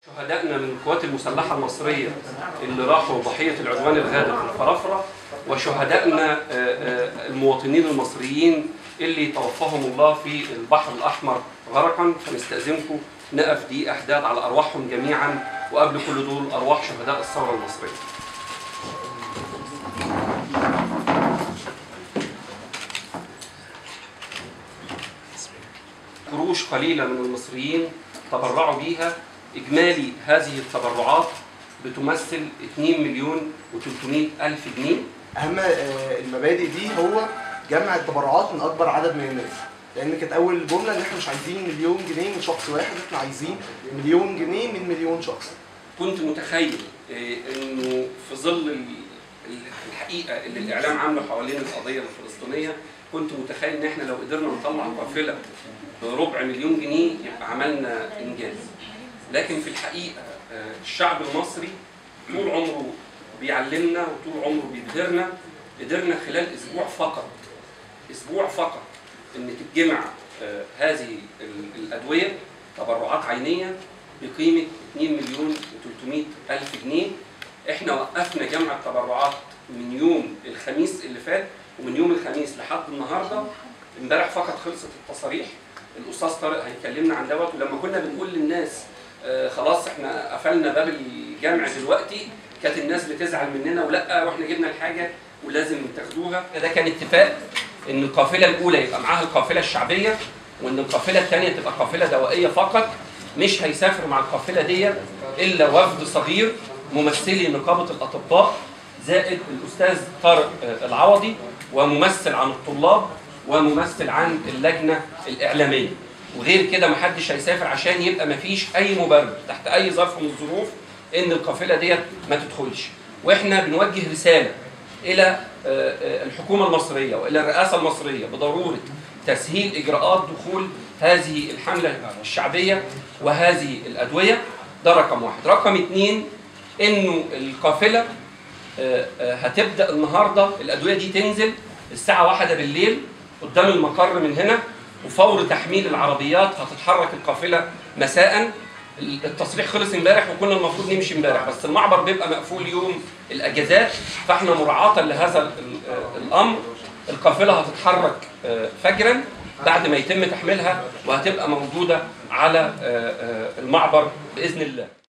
شهدائنا من القوات المسلحة المصرية اللي راحوا ضحية العدوان الغادر في الفرافرة وشهدائنا آه، آه، المواطنين المصريين اللي توفاهم الله في البحر الأحمر غرقا فنستأذنكم نقف دي أحداث على أرواحهم جميعا وقبل كل دول أرواح شهداء الثورة المصرية قروش قليلة من المصريين تبرعوا بيها إجمالي هذه التبرعات بتمثل 2 مليون و300 ألف جنيه اهم آه، المبادئ دي هو جمع التبرعات من اكبر عدد من الناس لان كانت اول جمله ان احنا مش عايزين مليون جنيه من شخص واحد احنا عايزين مليون جنيه من مليون شخص كنت متخيل آه، انه في ظل ال- ال- الحقيقه اللي الاعلام عامله حوالين القضيه الفلسطينيه كنت متخيل ان احنا لو قدرنا نطلع قافله بربع مليون جنيه يبقى عملنا انجاز لكن في الحقيقه آه، الشعب المصري طول عمره بيعلمنا وطول عمره بيبهرنا قدرنا خلال اسبوع فقط اسبوع فقط ان تتجمع آه، هذه ال- الادويه تبرعات عينيه بقيمه 2 مليون و300 الف جنيه احنا وقفنا جمع التبرعات من يوم الخميس اللي فات ومن يوم الخميس لحد النهارده امبارح فقط خلصت التصاريح الاستاذ طارق هيكلمنا عن دوت ولما كنا بنقول للناس آه، خلاص احنا قفلنا باب الجمع دلوقتي كانت الناس بتزعل مننا ولا واحنا جبنا الحاجه ولازم تاخدوها ده كان اتفاق ان القافله الاولى يبقى معاها القافله الشعبيه وان القافله الثانيه تبقى قافله دوائيه فقط مش هيسافر مع القافله ديت الا وفد صغير ممثلي نقابه الاطباء زائد الاستاذ طارق آه، العوضي وممثل عن الطلاب وممثل عن اللجنه الاعلاميه وغير كده محدش هيسافر عشان يبقى مفيش اي مبرر تحت اي ظرف من الظروف ان القافله ديت ما تدخلش واحنا بنوجه رساله الى آه، آه، الحكومه المصريه والى الرئاسه المصريه بضروره تسهيل اجراءات دخول هذه الحمله الشعبيه وهذه الادويه ده رقم واحد رقم اثنين انه القافله آه، آه، هتبدا النهارده الادويه دي تنزل الساعه واحدة بالليل قدام المقر من هنا وفور تحميل العربيات هتتحرك القافله مساء التصريح خلص امبارح وكنا المفروض نمشي امبارح بس المعبر بيبقى مقفول يوم الاجازات فاحنا مراعاه لهذا ال- ال- الامر القافله هتتحرك آه، فجرا بعد ما يتم تحميلها وهتبقى موجوده على آه، آه، المعبر باذن الله